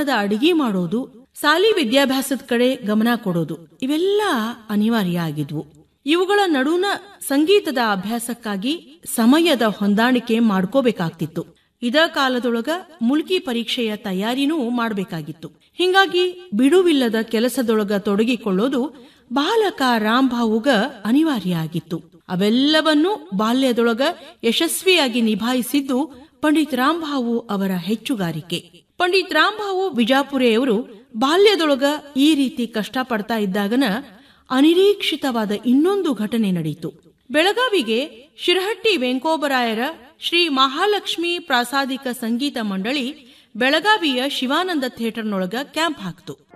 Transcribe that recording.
ಬಣ್ಣದ ಅಡಿಗೆ ಮಾಡೋದು ಸಾಲಿ ವಿದ್ಯಾಭ್ಯಾಸದ ಕಡೆ ಗಮನ ಕೊಡೋದು ಇವೆಲ್ಲ ಅನಿವಾರ್ಯ ಆಗಿದ್ವು ಇವುಗಳ ನಡುವಿನ ಸಂಗೀತದ ಅಭ್ಯಾಸಕ್ಕಾಗಿ ಸಮಯದ ಹೊಂದಾಣಿಕೆ ಮಾಡ್ಕೋಬೇಕಾಗ್ತಿತ್ತು ಇದ ಕಾಲದೊಳಗ ಮುಲ್ಕಿ ಪರೀಕ್ಷೆಯ ತಯಾರಿನೂ ಮಾಡಬೇಕಾಗಿತ್ತು ಹಿಂಗಾಗಿ ಬಿಡುವಿಲ್ಲದ ಕೆಲಸದೊಳಗ ತೊಡಗಿಕೊಳ್ಳೋದು ಬಾಲಕ ರಾಂಭಾವುಗ ಅನಿವಾರ್ಯ ಆಗಿತ್ತು ಅವೆಲ್ಲವನ್ನೂ ಬಾಲ್ಯದೊಳಗ ಯಶಸ್ವಿಯಾಗಿ ನಿಭಾಯಿಸಿದ್ದು ಪಂಡಿತ್ ರಾಂಭಾವು ಅವರ ಹೆಚ್ಚುಗಾರಿಕೆ ಪಂಡಿತ್ ರಾಂಭಾವು ಬಿಜಾಪುರೆಯವರು ಬಾಲ್ಯದೊಳಗ ಈ ರೀತಿ ಕಷ್ಟಪಡ್ತಾ ಇದ್ದಾಗನ ಅನಿರೀಕ್ಷಿತವಾದ ಇನ್ನೊಂದು ಘಟನೆ ನಡೆಯಿತು ಬೆಳಗಾವಿಗೆ ಶಿರಹಟ್ಟಿ ವೆಂಕೋಬರಾಯರ ಶ್ರೀ ಮಹಾಲಕ್ಷ್ಮಿ ಪ್ರಾಸಾದಿಕ ಸಂಗೀತ ಮಂಡಳಿ ಬೆಳಗಾವಿಯ ಶಿವಾನಂದ ಥಿಯೇಟರ್ನೊಳಗ ಕ್ಯಾಂಪ್ ಹಾಕ್ತು